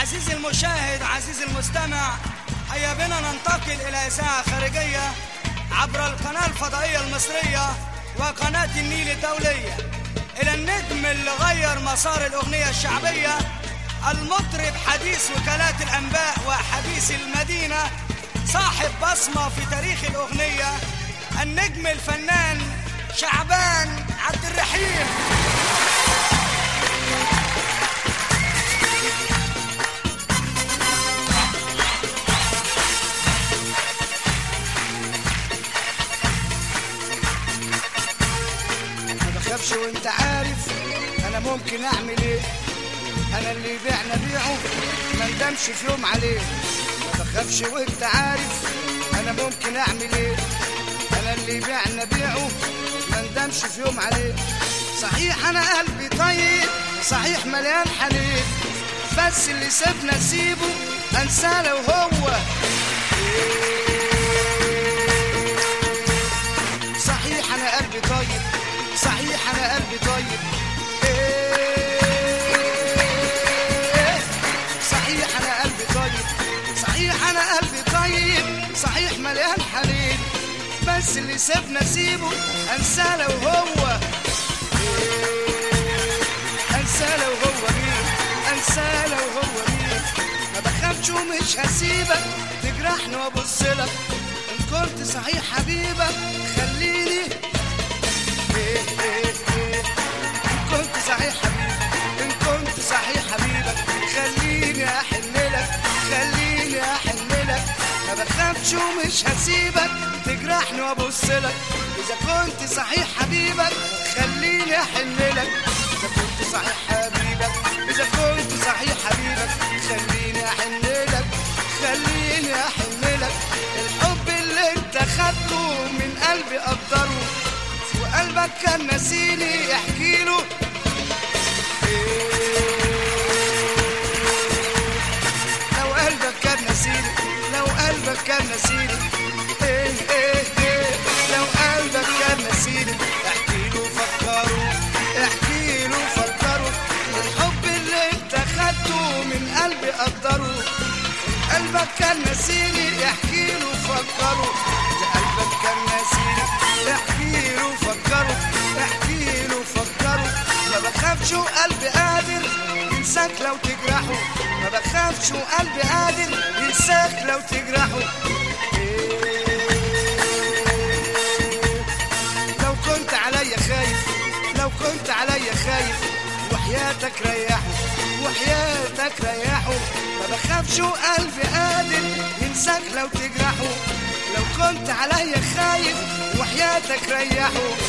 عزيزي المشاهد عزيزي المستمع هيا بنا ننتقل إلى إذاعة خارجية عبر القناة الفضائية المصرية وقناة النيل الدولية إلى النجم اللي غير مسار الأغنية الشعبية المطرب حديث وكالات الأنباء وحديث المدينة صاحب بصمة في تاريخ الأغنية النجم الفنان شعبان عبد الرحيم ما بخافش وانت عارف انا ممكن اعمل ايه انا اللي يبيعنا بيعه ما ندمش في يوم عليه ما بخافش وانت عارف انا ممكن اعمل ايه انا اللي يبيعنا بيعه ما ندمش في يوم عليه صحيح انا قلبي طيب صحيح مليان حنين بس اللي سيبنا سيبه انساه لو هو صحيح انا قلبي طيب صحيح انا قلبي طيب إيه صحيح انا قلبي طيب صحيح انا قلبي طيب صحيح مليان حنين بس اللي سيبنا سيبه انساه لو هو انساه لو هو مين انساه لو هو مين ما بخافش ومش هسيبك تجرحني وابص لك ان كنت صحيح حبيبك خليني إيه إيه إيه. ان كنت صحيح حبيبك ان كنت صحيح حبيبك خليني احن لك خليني احن لك ما بخافش ومش هسيبك تجرحني وابص لك اذا كنت صحيح حبيبك خليني احن لك اذا كنت صحيح حبيبك اذا كنت صحيح حبيبك خليني احن لك خليني احن لك الحب اللي انت خدته من قلبي قدره وقلبك كان ناسيني احكي له لو قلبك كان نسيني لو قلبك كان نسيني ايه ايه ايه لو قلبك كان نسيني احكي له فكروا احكي له فكروا الحب اللي انت خدته من قلبي قدره قلبك كان نسيني احكي له فكروا اذا قلبك كان نسيني احكي له فكروا احكي له فكروا ما بخافش وقلبي قادر ينساك لو تجرحه ما بخافش وقلبي قادر ينساك لو تجرحه لو كنت عليا خايف لو كنت عليا خايف وحياتك ريحه وحياتك ريحه ما بخافش وقلبي قادر ينساك لو تجرحه لو كنت عليا خايف وحياتك ريحه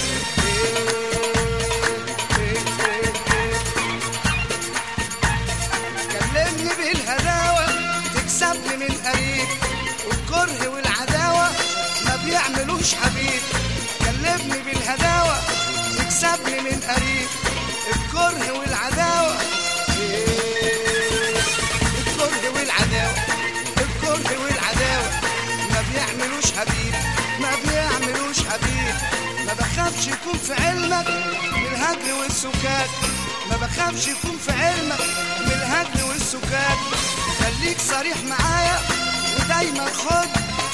كلمني بالهداوة تكسبني من قريب والكره والعداوة ما بيعملوش حبيب كلمني بالهداوة تكسبني من قريب الكره والعداوة إيه، الكره والعداوة الكره والعداوة ما بيعملوش حبيب ما بيعملوش حبيب ما بخافش يكون في علمك من الهجر والسكات ما بخافش يكون في علمك من الهجر والسكات خليك صريح معايا ودايما خد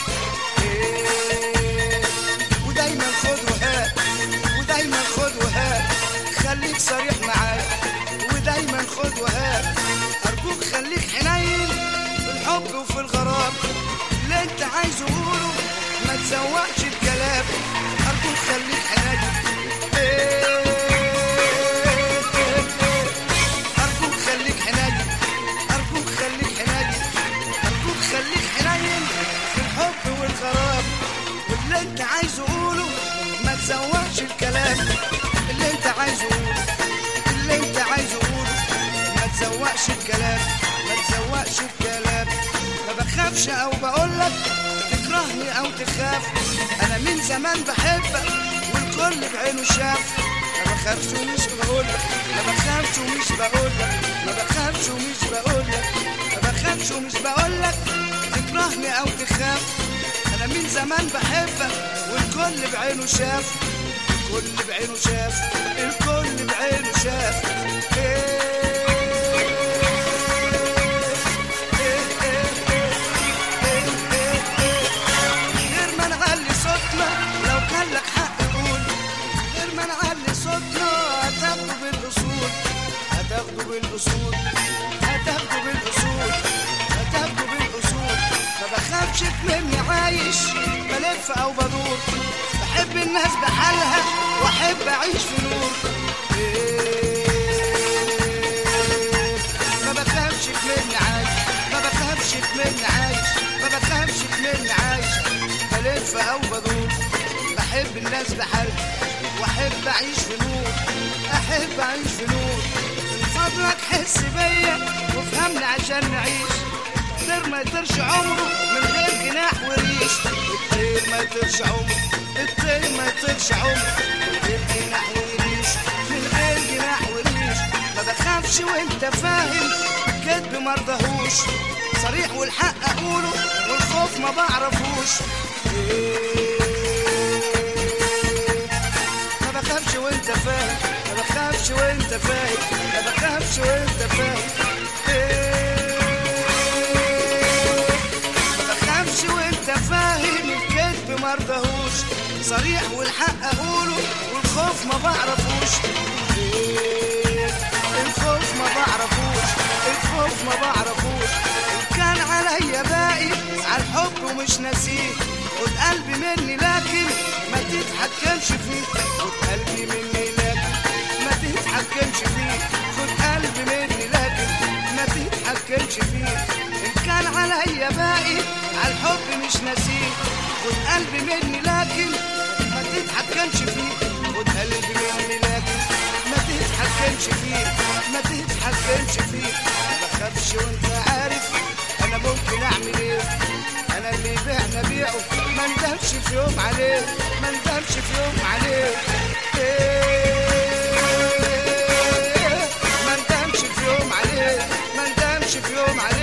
إيه، ودايما خد وهات ودايما خد وهات خليك صريح معايا ودايما خد وهات ارجوك خليك حنين في الحب وفي الغرام اللي انت عايزه قوله ما تزوقش الكلام ارجوك خليك حنين ارجوك خليك حنين ارجوك خليك حنين ارجوك خليك حنين في الحب والغرام واللي انت عايزه قوله ما تزوقش الكلام اللي انت عايزه قوله اللي انت عايزه قوله ما تزوقش الكلام ما تزوقش الكلام ما بخافش او بقولك تكرهني او تخاف انا من زمان بحبك والكل بعينه شاف ما بخافش ومش بقولك ما بخافش ومش بقولك ما بخافش ومش بقولك ما بخافش ومش بقولك تكرهني او تخاف انا من زمان بحبك والكل بعينه شاف الكل بعينه شاف الكل بعينه شاف إيه بالاصول هتاخده بالاصول هتاخده بالاصول ما بخافش مني عايش بلف او بدور بحب الناس بحالها واحب اعيش في نور إيه، ما بخافش مني عايش ما بخافش مني عايش ما بخافش مني عايش بلف او بدور بحب الناس بحالها واحب اعيش في نور احب اعيش في نور من فضلك حس بيا وافهمني عشان نعيش الطير ما يطيرش عمره من غير جناح وريش الطير ما يطيرش عمره الطير ما يطيرش عمره من غير جناح وريش من غير جناح وريش ما بخافش وانت فاهم كدب مرضهوش صريح والحق اقوله والخوف ما بعرفوش ما بخافش وانت فاهم ما بخافش وانت فاهم ما بخافش وانت فاهم إيه. ما بخافش وانت فاهم الكذب مرضهوش صريح والحق اقوله والخوف ما بعرفوش إيه. الخوف ما بعرفوش الخوف ما بعرفوش إن كان عليا باقي على الحب ومش ناسيه خد قلبي مني لكن ما تتحكمش فيه خد قلبي مني لكن ما تتحكمش فيه خد قلبي مني لكن ما تتحكمش فيه ان كان عليا باقي على الحب مش ناسيه خد قلبي مني لكن ما تتحكمش فيه خد قلبي مني لكن ما تتحكمش فيه ما تتحكمش فيه ما بخافش وانت عارف انا ممكن اعمل ايه انا اللي بعنا بيعه ما ندمش في يوم عليه ما ندمش في يوم عليه إيه، ما ندمش في يوم عليه ما ندمش في يوم عليه